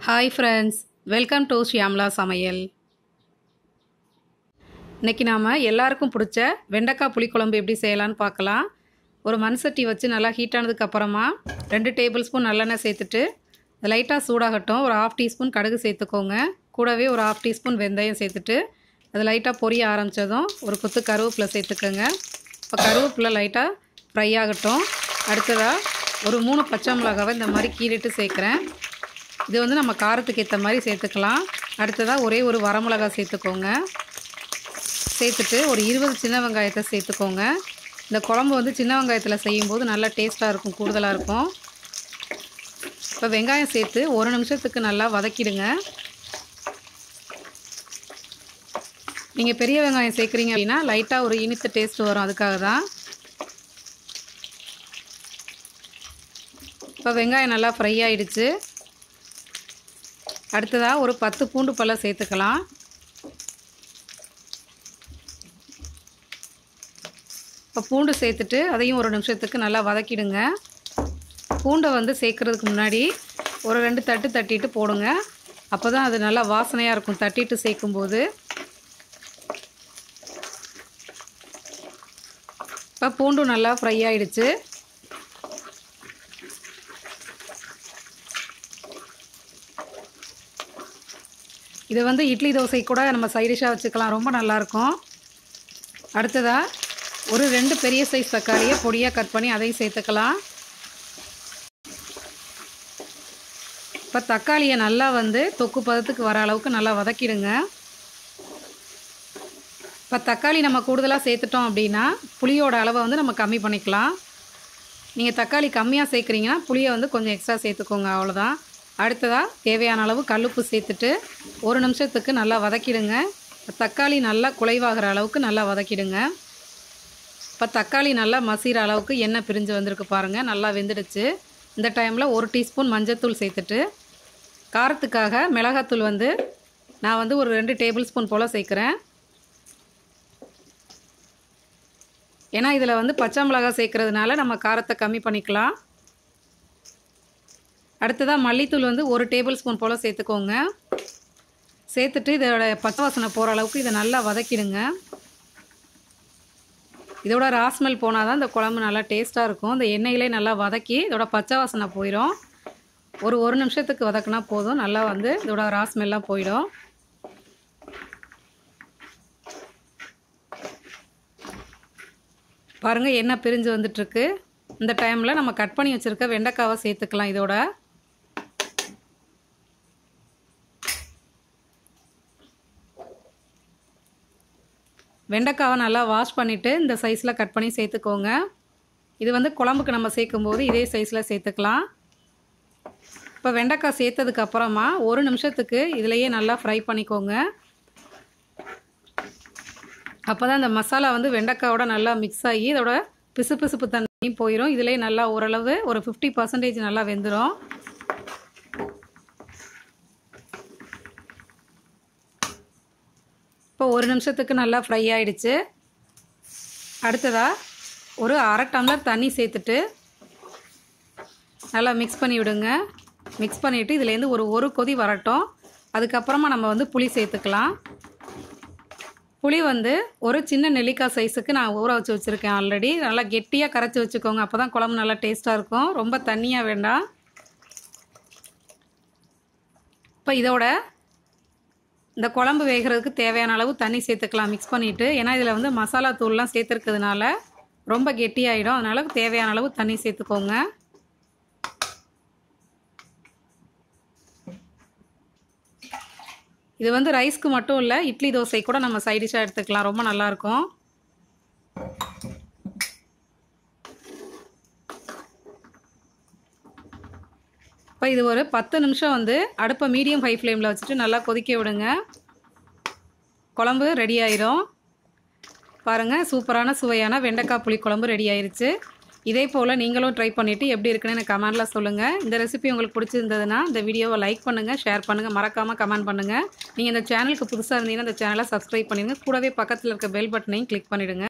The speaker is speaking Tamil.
hi friends welcome to Shyamala சமையல் இன்றைக்கி நாம் எல்லாருக்கும் பிடிச்ச வெண்டைக்காய் புளிக்குழம்பு எப்படி செய்யலான்னு பார்க்கலாம் ஒரு மண் சட்டி வச்சு நல்லா ஹீட் ஆனதுக்கு அப்புறமா ரெண்டு டேபிள் ஸ்பூன் நல்லெண்ணெய் சேர்த்துட்டு லைட்டாக சூடாகட்டும் ஒரு ஆஃப் டீஸ்பூன் கடுகு சேர்த்துக்கோங்க கூடவே ஒரு ஆஃப் டீஸ்பூன் வெந்தயம் சேர்த்துட்டு அது லைட்டாக பொரிய ஆரம்பித்ததும் ஒரு கொத்து கருவேப்பிலை சேர்த்துக்கோங்க இப்போ கருவேப்பிலை லைட்டாக ஃப்ரை ஆகட்டும் அடுத்ததாக ஒரு மூணு பச்சை மிளகாவை இந்த மாதிரி கீறிட்டு சேர்க்குறேன் இது வந்து நம்ம காரத்துக்கு ஏற்ற மாதிரி சேர்த்துக்கலாம் அடுத்ததாக ஒரே ஒரு வரமிளகா சேர்த்துக்கோங்க சேர்த்துட்டு ஒரு இருபது சின்ன வெங்காயத்தை சேர்த்துக்கோங்க இந்த குழம்பு வந்து சின்ன வெங்காயத்தில் செய்யும்போது நல்லா டேஸ்ட்டாக இருக்கும் கூடுதலாக இருக்கும் இப்போ வெங்காயம் சேர்த்து ஒரு நிமிஷத்துக்கு நல்லா வதக்கிடுங்க நீங்கள் பெரிய வெங்காயம் சேர்க்குறீங்க அப்படின்னா லைட்டாக ஒரு இனித்த டேஸ்ட் வரும் அதுக்காக தான் இப்போ வெங்காயம் நல்லா ஃப்ரை ஆகிடுச்சு அடுத்ததாக ஒரு பத்து பூண்டு பழம் சேர்த்துக்கலாம் இப்போ பூண்டு சேர்த்துட்டு அதையும் ஒரு நிமிஷத்துக்கு நல்லா வதக்கிடுங்க பூண்டை வந்து சேர்க்குறதுக்கு முன்னாடி ஒரு ரெண்டு தட்டு தட்டிட்டு போடுங்க அப்போ தான் அது நல்லா வாசனையாக இருக்கும் தட்டிட்டு சேர்க்கும்போது இப்போ பூண்டும் நல்லா ஃப்ரை ஆகிடுச்சு இது வந்து இட்லி தோசை கூட நம்ம சைடிஷாக வச்சுக்கலாம் ரொம்ப நல்லாயிருக்கும் அடுத்ததாக ஒரு ரெண்டு பெரிய சைஸ் தக்காளியை பொடியாக கட் பண்ணி அதையும் சேர்த்துக்கலாம் இப்போ தக்காளியை நல்லா வந்து தொக்கு பதத்துக்கு வர அளவுக்கு நல்லா வதக்கிடுங்க இப்போ தக்காளி நம்ம கூடுதலாக சேர்த்துட்டோம் அப்படின்னா புளியோட அளவை வந்து நம்ம கம்மி பண்ணிக்கலாம் நீங்கள் தக்காளி கம்மியாக சேர்க்குறீங்கன்னா புளியை வந்து கொஞ்சம் எக்ஸ்ட்ரா சேர்த்துக்கோங்க அவ்வளோதான் அடுத்ததாக தேவையான அளவு கல்லுப்பு சேர்த்துட்டு ஒரு நிமிஷத்துக்கு நல்லா வதக்கிடுங்க தக்காளி நல்லா குலைவாகிற அளவுக்கு நல்லா வதக்கிடுங்க இப்போ தக்காளி நல்லா மசிகிற அளவுக்கு எண்ணெய் பிரிஞ்சு வந்திருக்கு பாருங்கள் நல்லா வெந்துடுச்சு இந்த டைமில் ஒரு டீஸ்பூன் மஞ்சத்தூள் சேர்த்துட்டு காரத்துக்காக மிளகாத்தூள் வந்து நான் வந்து ஒரு ரெண்டு டேபிள் ஸ்பூன் போல் சேர்க்குறேன் ஏன்னா இதில் வந்து பச்சை மிளகாய் சேர்க்குறதுனால நம்ம காரத்தை கம்மி பண்ணிக்கலாம் அடுத்ததாக மல்லித்தூள் வந்து ஒரு டேபிள் ஸ்பூன் போல் சேர்த்துக்கோங்க சேர்த்துட்டு இதோட பச்சை வாசனை போகிற அளவுக்கு இதை நல்லா வதக்கிடுங்க இதோட ராஸ்மெல் போனால் தான் இந்த குழம்பு நல்லா டேஸ்ட்டாக இருக்கும் இந்த எண்ணெயிலே நல்லா வதக்கி இதோட பச்சை வாசனை போயிடும் ஒரு ஒரு நிமிஷத்துக்கு வதக்குனா போதும் நல்லா வந்து இதோட ராஸ்மெல்லாம் போயிடும் பாருங்கள் எண்ணெய் பிரிஞ்சு வந்துட்டுருக்கு இந்த டைமில் நம்ம கட் பண்ணி வச்சுருக்க வெண்டைக்காவை சேர்த்துக்கலாம் இதோட வெண்டைக்காவை நல்லா வாஷ் பண்ணிவிட்டு இந்த சைஸில் கட் பண்ணி சேர்த்துக்கோங்க இது வந்து குழம்புக்கு நம்ம சேர்க்கும்போது இதே சைஸில் சேர்த்துக்கலாம் இப்போ வெண்டைக்காய் சேர்த்ததுக்கு அப்புறமா ஒரு நிமிஷத்துக்கு இதிலையே நல்லா ஃப்ரை பண்ணிக்கோங்க அப்போ தான் இந்த மசாலா வந்து வெண்டைக்காயோட நல்லா மிக்ஸ் ஆகி இதோட பிசு பிசுப்பு தண்ணியும் போயிடும் இதிலே நல்லா ஓரளவு ஒரு ஃபிஃப்டி பர்சன்டேஜ் நல்லா வெந்துடும் இப்போ ஒரு நிமிஷத்துக்கு நல்லா ஃப்ரை ஆகிடுச்சு அடுத்ததாக ஒரு அரை டம்ளர் தண்ணி சேர்த்துட்டு நல்லா மிக்ஸ் பண்ணி விடுங்க மிக்ஸ் பண்ணிவிட்டு இதுலேருந்து ஒரு ஒரு கொதி வரட்டும் அதுக்கப்புறமா நம்ம வந்து புளி சேர்த்துக்கலாம் புளி வந்து ஒரு சின்ன நெல்லிக்காய் சைஸுக்கு நான் ஊற வச்சு வச்சுருக்கேன் ஆல்ரெடி நல்லா கெட்டியாக கரைச்சி வச்சுக்கோங்க அப்போ தான் குழம்பு நல்லா டேஸ்ட்டாக இருக்கும் ரொம்ப தண்ணியாக வேண்டாம் இப்போ இதோட இந்த குழம்பு வேகிறதுக்கு தேவையான அளவு தண்ணி சேர்த்துக்கலாம் மிக்ஸ் பண்ணிவிட்டு ஏன்னா இதில் வந்து மசாலா தூள்லாம் சேர்த்துருக்கிறதுனால ரொம்ப கெட்டியாயிடும் அதனால் தேவையான அளவு தண்ணி சேர்த்துக்கோங்க இது வந்து ரைஸ்க்கு மட்டும் இல்லை இட்லி தோசை கூட நம்ம சைடிஷாக எடுத்துக்கலாம் ரொம்ப நல்லாயிருக்கும் இப்போ இது ஒரு பத்து நிமிஷம் வந்து அடுப்பை மீடியம் ஹை ஃப்ளேமில் வச்சுட்டு நல்லா கொதிக்க விடுங்க குழம்பு ரெடி ஆயிரும் பாருங்கள் சூப்பரான சுவையான வெண்டைக்காய் புளி குழம்பு ரெடி ஆயிருச்சு இதே போல் நீங்களும் ட்ரை பண்ணிவிட்டு எப்படி இருக்குன்னு எனக்கு கமெண்டில் சொல்லுங்கள் இந்த ரெசிபி உங்களுக்கு பிடிச்சிருந்ததுன்னா இந்த வீடியோவை லைக் பண்ணுங்கள் ஷேர் பண்ணுங்கள் மறக்காமல் கமெண்ட் பண்ணுங்கள் நீங்கள் இந்த சேனலுக்கு புதுசாக இருந்தீங்கன்னா இந்த சேனலை சப்ஸ்கிரைப் பண்ணிடுங்க கூடவே பக்கத்தில் இருக்க பெல் பட்டனையும் கிளிக் பண்ணிவிடுங்க